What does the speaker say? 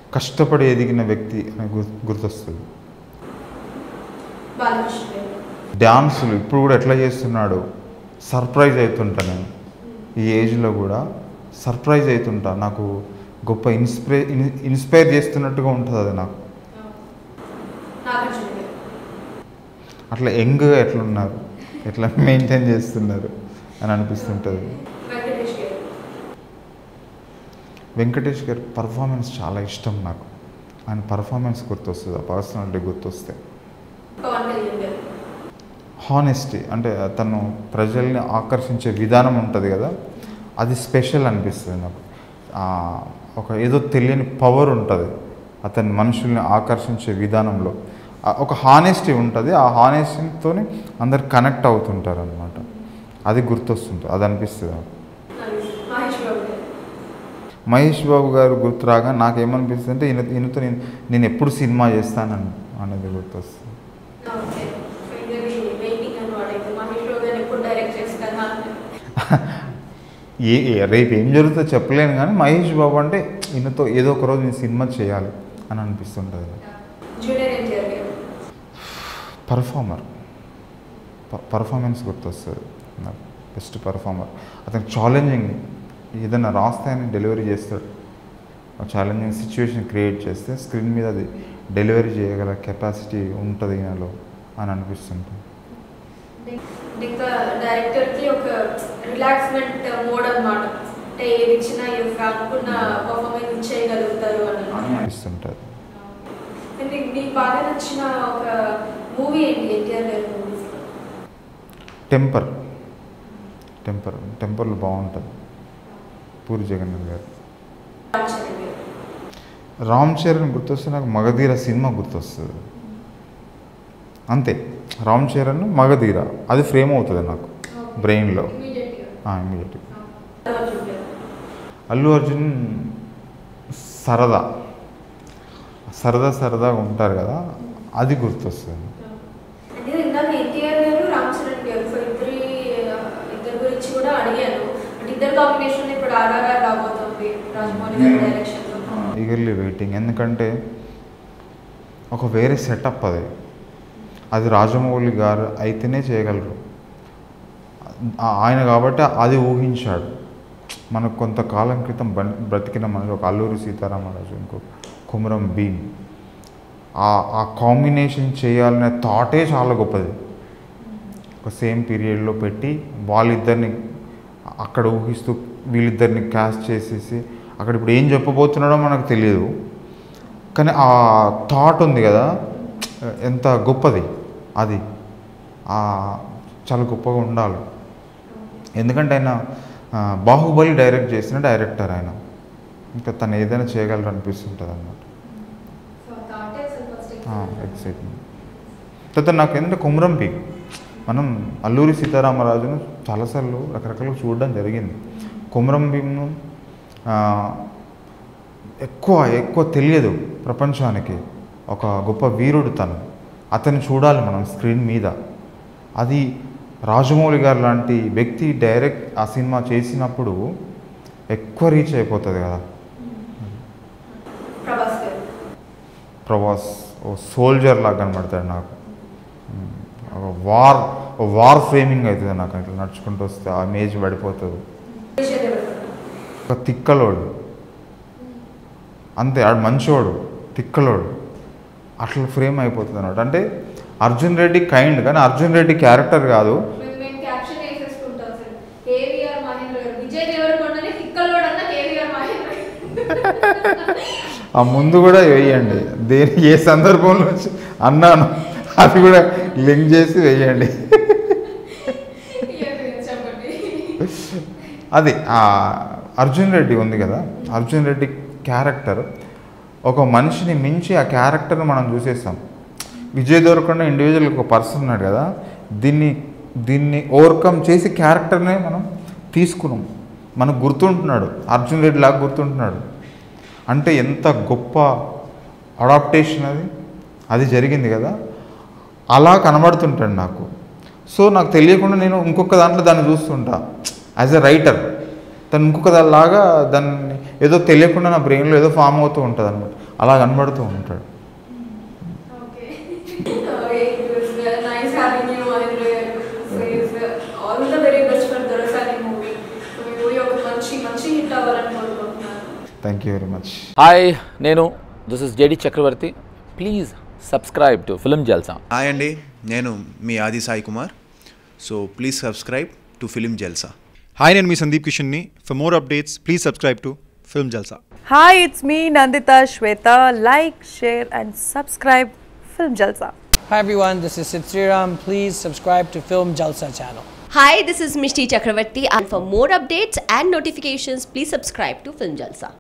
కష్టపడి ఎదిగిన వ్యక్తి అని గుర్ గుర్తొస్తుంది బాలకృష్ణ గారు డ్యాన్సులు ఇప్పుడు కూడా ఎట్లా చేస్తున్నాడు సర్ప్రైజ్ అవుతుంటా నేను ఈ ఏజ్లో కూడా సర్ప్రైజ్ అవుతుంటా నాకు గొప్ప ఇన్స్పైర్ ఇన్స్పైర్ చేస్తున్నట్టుగా ఉంటుంది అది నాకు నాగార్జున గారు అట్లా యంగ్గా ఎట్లున్నారు ఎట్లా మెయింటైన్ చేస్తున్నారు అని అనిపిస్తుంటుంది వెంకటేష్ గారు వెంకటేష్ గారి పర్ఫార్మెన్స్ చాలా ఇష్టం నాకు ఆయన పర్ఫార్మెన్స్ గుర్తొస్తుంది ఆ పర్సనాలిటీ గుర్తొస్తే పవన్ కళ్యాణ్ గారు హానెస్టీ అంటే తను ప్రజల్ని ఆకర్షించే విధానం ఉంటుంది కదా అది స్పెషల్ అనిపిస్తుంది నాకు ఆ, ఒక ఏదో తెలియని పవర్ ఉంటుంది అతని మనుషుల్ని ఆకర్షించే విధానంలో ఆ, ఒక హానెస్టీ ఉంటుంది ఆ హానెస్టీతో అందరు కనెక్ట్ అవుతుంటారు అనమాట అది గుర్తొస్తుంటుంది అది అనిపిస్తుంది నాకు మహేష్ బాబు గారు మహేష్ బాబు గారు గుర్తు రాగా నాకేమనిపిస్తుంది అంటే ఈయన ఈయనతో నేను నేను ఎప్పుడు సినిమా చేస్తానని అనేది గుర్తొస్తుంది ఓకే ఫైనలీ వెయిటింగ్ అన్నమాట అయితే మహేష్ బాబు గారు ఎప్పుడు డైరెక్ట్ చేస్తారా ఏ ఏ- రేపు ఏం జరుగుతుందో చెప్పలేను కానీ మహేష్ బాబు అంటే ఈయనతో ఏదో ఒక రోజు నేను సినిమా చేయాలి అని అనిపిస్తుంటుంది జూనియర్ ఎన్టీఆర్ గారు పర్ఫార్మర్ పర్ఫార్మెన్స్ గుర్తొస్తుంది నాకు బెస్ట్ పర్ఫార్మర్ అతను ఛాలెంజింగ్ ఏదైనా రాస్తే అని డెలివరీ చేస్తాడు ఛాలెంజింగ్ సిచ్యువేషన్ క్రియేట్ చేస్తే స్క్రీన్ మీద అది డెలివరీ చేయగల కెపాసిటీ ఉంటుంది ఈయనలో అని అనిపిస్తుంటుంది ఇంకా డైరెక్టర్ కి ఒక రిలాక్స్మెంట్ మోడ్ అన్నమాట అంటే ఏది ఇచ్చినా ఇవి అనుకున్న పర్ఫార్మెన్స్ ఇచ్చేయగలుగుతారు అని అని అనిపిస్తుంటుంది అంటే మీకు బాగా నచ్చిన ఒక మూవీ ఏంటి ఎన్టీఆర్ గారి మూవీస్ టెంపర్ టెంపర్ టెంపర్లు బాగుంటుంది పూరి జగన్నాథ్ గారు రామ్ చరణ్ గుర్తొస్తే నాకు మగధీర సినిమా గుర్తొస్తుంది అంతే రామ్ చరణ్ మగధీర అది ఫ్రేమ్ అవుతుంది నాకు బ్రెయిన్లో ఇమీడియట్గా అల్లు అర్జున్ సరదా సరదా సరదాగా ఉంటారు కదా అది గుర్తొస్తుంది అంటే ఇందాక ఎన్టీఆర్ గారు రామ్ చరణ్ గారు సో ఇద్దరి ఇద్దరి గురించి కూడా అడిగాను అంటే ఇద్దరు కాంబినేషన్ ఇప్పుడు ఆర్ఆర్ఆర్ రాబోతుంది రాజమౌళి గారి డైరెక్షన్ లో ఈగర్లీ వెయిటింగ్ ఎందుకంటే ఒక వేరే సెటప్ అది అది రాజమౌళి గారు అయితేనే చేయగలరు ఆ- ఆయన కాబట్టి అది ఊహించాడు మనకు కొంతకాలం క్రితం బన్ బ్రతికిన మనకి ఒక అల్లూరి సీతారామరాజు ఇంకో కుమరం భీమ్ ఆ ఆ కాంబినేషన్ చేయాలనే థాటే చాలా గొప్పది ఒక సేమ్ పీరియడ్లో పెట్టి వాళ్ళిద్దరిని అక్కడ ఊహిస్తూ వీళ్ళిద్దరిని క్యాస్ట్ చేసేసి అక్కడ ఇప్పుడు ఏం చెప్పబోతున్నాడో మనకు తెలియదు కానీ ఆ థాట్ ఉంది కదా ఎంత గొప్పది అది ఆ చాలా గొప్పగా ఉండాలి ఎందుకంటే ఆయన ఆ, బాహుబలి డైరెక్ట్ చేసిన డైరెక్టర్ ఆయన ఇంకా తను ఏదైనా చేయగలరు అనిపిస్తుంటుంది అన్నమాట సో థాటే అసలు ఫస్ట్ ఎక్సైట్మెంట్ తర్వాత నాకు ఏంటంటే కుమ్రం పీక్ మనం అల్లూరి సీతారామరాజును చాలాసార్లు రకరకాలుగా చూడడం జరిగింది కుమ్రం భీమ్ను ఆ, ఎక్కువ ఎక్కువ తెలియదు ప్రపంచానికి ఒక గొప్ప వీరుడు తను అతన్ని చూడాలి మనం స్క్రీన్ మీద అది రాజమౌళి గారు లాంటి వ్యక్తి డైరెక్ట్ ఆ సినిమా చేసినప్పుడు ఎక్కువ రీచ్ అయిపోతుంది కదా ప్రభాస్ గారు ప్రభాస్ ఓ సోల్జర్ లాగా కనబడతాడు నాకు ఉమ్, ఒక వార్ ఓ వార్ ఫ్రేమింగ్ అవుతుంది నాకు ఇట్లా నడుచుకుంటూ వస్తే ఆ ఇమేజ్ పడిపోతుంది విజయ్ దేవరకొండ ఒక తిక్కలోడు అంతే ఆడు మంచోడు తిక్కలోడు అట్లా ఫ్రేమ్ అయిపోతుంది అన్నమాట అంటే అర్జున్ రెడ్డి కైండ్ కానీ అర్జున్ రెడ్డి క్యారెక్టర్ కాదు మేము మేము క్యాప్షన్ వేసేసుకుంటాం సార్ కేవీఆర్ మహేంద్ర గారు విజయ్ దేవరకొండని తిక్కలోడు అన్న కేవీఆర్ మహేంద్ర ఆ ముందు కూడా వేయండి దేని ఏ సందర్భంలో వచ్చి అన్నాను అది కూడా లింక్ చేసి వేయండి చెప్పండి అది ఆ అర్జున్ రెడ్డి ఉంది కదా అర్జున్ రెడ్డి క్యారెక్టర్ ఒక మనిషిని మించి ఆ క్యారెక్టర్ని మనం చూసేస్తాం విజయ్ దేవరకొండ ఇండివిజువల్ ఒక పర్సన్ ఉన్నాడు కదా దీన్ని దీన్ని ఓవర్కమ్ చేసి క్యారెక్టర్నే మనం తీసుకున్నాం మనకు గుర్తుంటున్నాడు అర్జున్ రెడ్డి లాగా గుర్తుంటున్నాడు అంటే ఎంత గొప్ప అడాప్టేషన్ అది అది జరిగింది కదా అలా కనబడుతుంటాడు నాకు సో నాకు తెలియకుండా నేను ఇంకొక దాంట్లో దాన్ని చూస్తుంటా యాజ్ ఎ రైటర్ తను ఇంకొక దానిలాగా దాన్ని ఏదో తెలియకుండా నా బ్రెయిన్లో ఏదో ఫామ్ అవుతూ ఉంటుంది అనమాట అలా కనబడుతూ ఉంటాడు Okay. okay, it was uh, nice having you, Mahendra garu. So, if, uh, all the very best for Dorasani movie. So, మీ మూవీ ఒక మంచి మంచి హిట్ అవ్వాలని కోరుకుంటున్నాను thank you very much hi నేను this is JD Chakravarthi please subscribe to film Jalsa hi అండి నేను మీ Aadi Sai Kumar so please subscribe to film Jalsa hi నేను మీ సందీప్ కిషన్ని for more updates please subscribe to film Jalsa Hi, it's me Nandita Shweta. Like, share, and subscribe Film Jalsa. Hi everyone, this is Sid Sriram. Please subscribe to Film Jalsa channel. Hi, this is Mishti Chakravarti and for more updates and notifications, please subscribe to Film Jalsa.